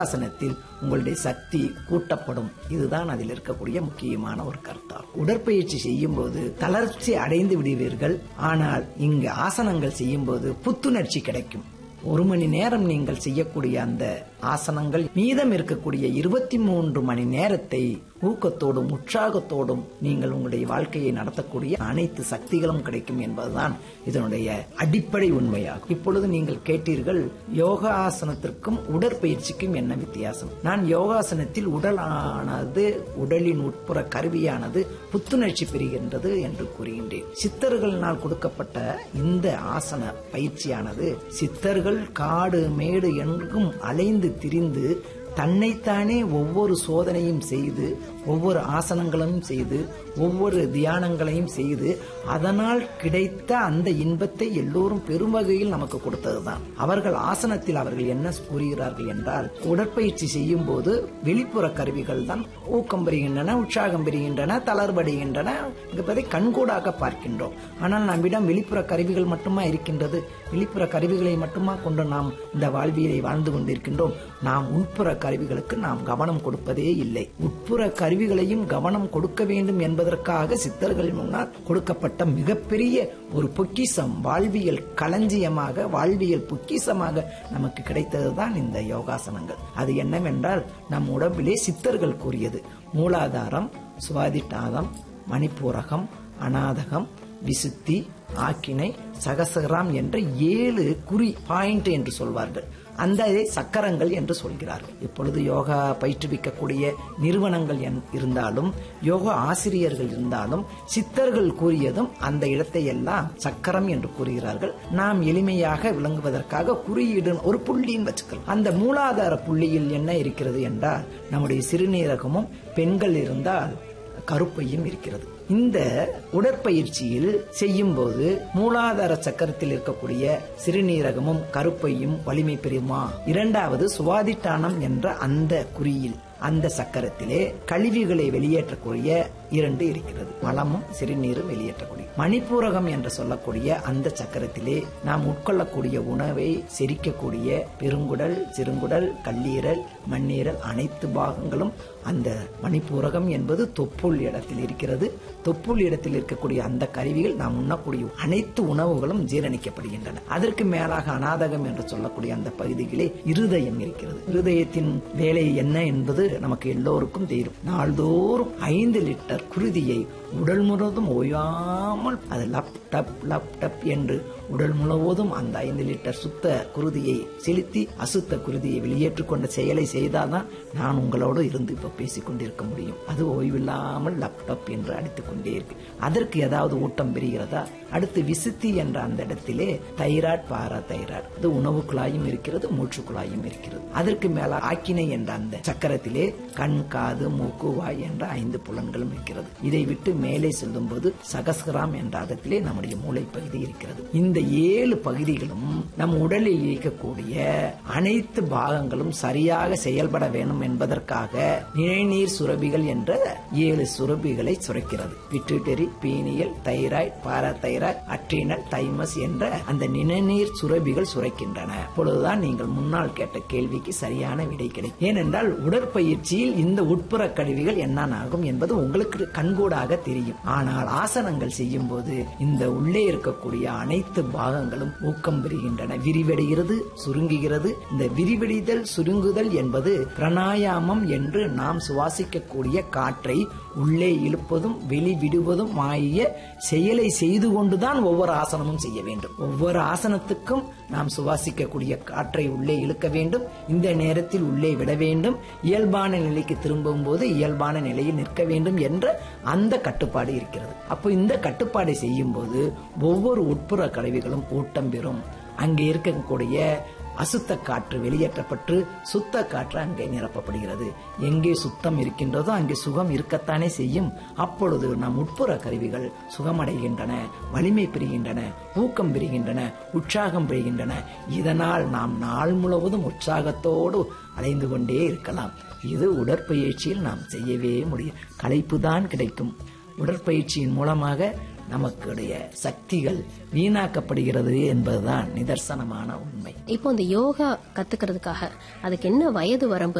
ஆசனத்தில் உங்களுடைய சக்தி கூட்டப்படும் இதுதான் அதில் இருக்கக்கூடிய முக்கியமான ஒரு கருத்தாகும் உடற்பயிற்சி செய்யும் போது தளர்ச்சி அடைந்து விடுவீர்கள் ஆனால் இங்கு ஆசனங்கள் செய்யும் போது புத்துணர்ச்சி கிடைக்கும் ஒரு மணி நேரம் நீங்கள் செய்யக்கூடிய அந்த ஆசனங்கள் மீதம் இருக்கக்கூடிய இருபத்தி மூன்று மணி நேரத்தை ஊக்கத்தோடும் உற்சாகத்தோடும் நீங்கள் உங்களுடைய வாழ்க்கையை நடத்தக்கூடிய அனைத்து சக்திகளும் கிடைக்கும் என்பதுதான் இதனுடைய அடிப்படை உண்மையாகும் இப்பொழுது நீங்கள் கேட்டீர்கள் யோகா ஆசனத்திற்கும் உடற்பயிற்சிக்கும் என்ன வித்தியாசம் நான் யோகாசனத்தில் உடலானது உடலின் உட்புற கருவியானது புத்துணர்ச்சி பெறுகின்றது என்று கூறுகின்றேன் சித்தர்களினால் கொடுக்கப்பட்ட இந்த ஆசன பயிற்சியானது சித்தர்கள் காடு மேடு எங்கும் அலைந்து திரிந்து தன்னைத்தானே ஒவ்வொரு சோதனையும் செய்து ஒவ்வொரு ஆசனங்களையும் செய்து ஒவ்வொரு தியானங்களையும் செய்து அதனால் கிடைத்த அந்த இன்பத்தை எல்லோரும் பெரும் வகையில் நமக்கு கொடுத்ததுதான் அவர்கள் ஆசனத்தில் அவர்கள் என்ன கூறுகிறார்கள் என்றால் உடற்பயிற்சி செய்யும் போது வெளிப்புற கருவிகள் தான் ஊக்கம் பெறுகின்றன உற்சாகம் பெறுகின்றன தளர்வடைகின்றன என்பதை கண்கூடாக பார்க்கின்றோம் ஆனால் நம்மிடம் வெளிப்புற கருவிகள் மட்டுமா இருக்கின்றது வெளிப்புற கருவிகளை மட்டுமா கொண்டு நாம் இந்த வாழ்வியலை வாழ்ந்து கொண்டிருக்கின்றோம் நாம் உட்புற கருவிகளுக்கு நாம் கவனம் கொடுப்பதே இல்லை உட்புற கருவிகளையும் கவனம் கொடுக்க வேண்டும் என்பதற்காக சித்தர்களின் முன்னால் கொடுக்கப்பட்ட மிகப்பெரிய ஒரு பொக்கிசம் வாழ்வியல் களஞ்சியமாக வாழ்வியல் பொக்கிசமாக நமக்கு கிடைத்ததுதான் இந்த யோகாசனங்கள் அது என்னவென்றால் நம் உடம்பிலே சித்தர்கள் கூறியது மூலாதாரம் சுவாதிட்டாதம் மணிப்பூரகம் அநாதகம் விசுத்தி ஆக்கினை சகசகராம் என்ற ஏழு குறி பாயிண்ட் என்று சொல்வார்கள் அந்த சக்கரங்கள் என்று சொல்கிறார்கள் இப்பொழுது யோகா பயிற்றுவிக்கக்கூடிய நிறுவனங்கள் இருந்தாலும் யோகா ஆசிரியர்கள் இருந்தாலும் சித்தர்கள் கூறியதும் அந்த இடத்தை எல்லாம் சக்கரம் என்று கூறுகிறார்கள் நாம் எளிமையாக விளங்குவதற்காக குறியீடு ஒரு புள்ளின்னு வச்சுக்கலாம் அந்த மூலாதார புள்ளியில் என்ன இருக்கிறது என்றால் நம்முடைய சிறுநீரகமும் பெண்கள் இருந்தால் கருப்பையும் இருக்கிறது இந்த உடற்பயிற்சியில் செய்யும் போது மூலாதார சக்கரத்தில் இருக்கக்கூடிய சிறுநீரகமும் கருப்பையும் வலிமை பெறுமா இரண்டாவது சுவாதிட்டானம் என்ற அந்த குறியில் அந்த சக்கரத்திலே கழிவுகளை வெளியேற்றக்கூடிய இரண்டு இருக்கிறது மலமும் சிறுநீரும் வெளியேற்றக்கூடிய மணிப்பூரகம் என்று சொல்லக்கூடிய அந்த சக்கரத்திலே நாம் உட்கொள்ளக்கூடிய உணவை செரிக்கக்கூடிய பெருங்குடல் சிறுங்குடல் கல்லீரல் மண்ணீரல் அனைத்து பாகங்களும் அந்த மணிப்பூரகம் என்பது தொப்புள் இடத்தில் இருக்கிறது தொப்புள் இடத்தில் இருக்கக்கூடிய அந்த கருவிகள் நாம் உண்ணக்கூடிய அனைத்து உணவுகளும் ஜீரணிக்கப்படுகின்றன அதற்கு மேலாக அநாதகம் என்று சொல்லக்கூடிய அந்த பகுதிகளே இருதயம் இருக்கிறது இருதயத்தின் வேலை என்ன என்பது நமக்கு எல்லோருக்கும் தெரியும் நாள்தோறும் ஐந்து லிட்டர் குருதியை உடல் முழுவதும் ஓயாமல் அது லப் டப் லப் டப் என்று உடல் முழுவதும் அந்த ஐந்து லிட்டர் சுத்த குருதியை செலுத்தி அசுத்த குருதியை வெளியேற்றிக் கொண்ட செயலை செய்தால்தான் நான் உங்களோடு இருந்து இப்ப பேசிக் கொண்டிருக்க முடியும் அது ஓய்வில்லாமல் லப்டப் என்று அடித்துக் கொண்டே இருக்கு அதற்கு ஏதாவது ஊட்டம் பெறுகிறதா அடுத்து விசுத்தி என்ற அந்த இடத்திலே தைராய்ட் பாரா தைராய்ட் அது உணவு குழாயும் இருக்கிறது மூச்சு குழாயும் இருக்கிறது அதற்கு மேல ஆக்கினை என்ற அந்த சக்கரத்திலே கண் காது மூக்கு வாய் என்ற ஐந்து புலன்களும் இருக்கிறது இதை விட்டு மேலே செல்லும் போது சகஸ்கிராம் என்ற அதத்திலே நம்முடைய மூளை பகுதி இருக்கிறது இந்த ஏழு பகுதிகளும் நம் உடலில் இயக்கக்கூடிய அனைத்து பாகங்களும் சரியாக செயல்பட வேண்டும் என்பதற்காக நிலைநீர் சுரபிகள் என்ற ஏழு சுரபிகளை சுரக்கிறது pituitary pineal thyroid parathyroid adrenal thymus என்ற அந்த நிணநீர் சுரபிகள் சுரக்கின்றன அப்பொழுதுதான் நீங்கள் முன்னால் கேட்ட கேள்விக்கு சரியான விடை கிடைக்கும் ஏனென்றால் உடற்பயிற்சியில் இந்த உட்புற கருவிகள் என்ன ஆகும் என்பது உங்களுக்கு கண்கூடாக தெரியும் ஆனால் ஆசனங்கள் செய்யும் போது இந்த உள்ளே இருக்கக்கூடிய அனைத்து பாகங்களும் ஊக்கம் பெறுகின்றன விரிவடைகிறது சுருங்குகிறது இந்த விரிவடைதல் சுருங்குதல் என்பது பிரணாயாமம் என்று நாம் சுவாசிக்கக்கூடிய காற்றை உள்ளே இழுப்பதும் வெளிவிடுவதும் ஆகிய செயலை செய்து கொண்டுதான் ஒவ்வொரு ஆசனமும் செய்ய வேண்டும் ஒவ்வொரு ஆசனத்துக்கும் நாம் சுவாசிக்கக்கூடிய காற்றை உள்ளே இழுக்க வேண்டும் இந்த நேரத்தில் உள்ளே விட வேண்டும் இயல்பான நிலைக்கு திரும்பும் போது இயல்பான நிலையில் நிற்க வேண்டும் என்ற அந்த கட்டுப்பாடு இருக்கிறது அப்போ இந்த கட்டுப்பாடை செய்யும் போது ஒவ்வொரு உட்புற கருவிகளும் ஊட்டம் பெறும் அங்கே இருக்கக்கூடிய அசுத்த காற்று வெளியேற்றப்பட்டு சுத்த காற்று அங்கே நிரப்பப்படுகிறது எங்கே சுத்தம் இருக்கின்றதோ அங்கே சுகம் இருக்கத்தானே செய்யும் அப்பொழுது நம் உட்புற கருவிகள் சுகமடைகின்றன வலிமை பெறுகின்றன ஊக்கம் பெறுகின்றன உற்சாகம் பெறுகின்றன இதனால் நாம் நாள் முழுவதும் உற்சாகத்தோடு அலைந்து கொண்டே இருக்கலாம் இது உடற்பயிற்சியில் நாம் செய்யவே முடியும் களைப்பு தான் கிடைக்கும் உடற்பயிற்சியின் மூலமாக நமக்குடைய சக்திகள் வீணாக்கப்படுகிறது என்பதுதான் நிதர்சனமான உண்மை இப்போ இந்த யோகா கத்துக்கிறதுக்காக அதுக்கு என்ன வயது வரம்பு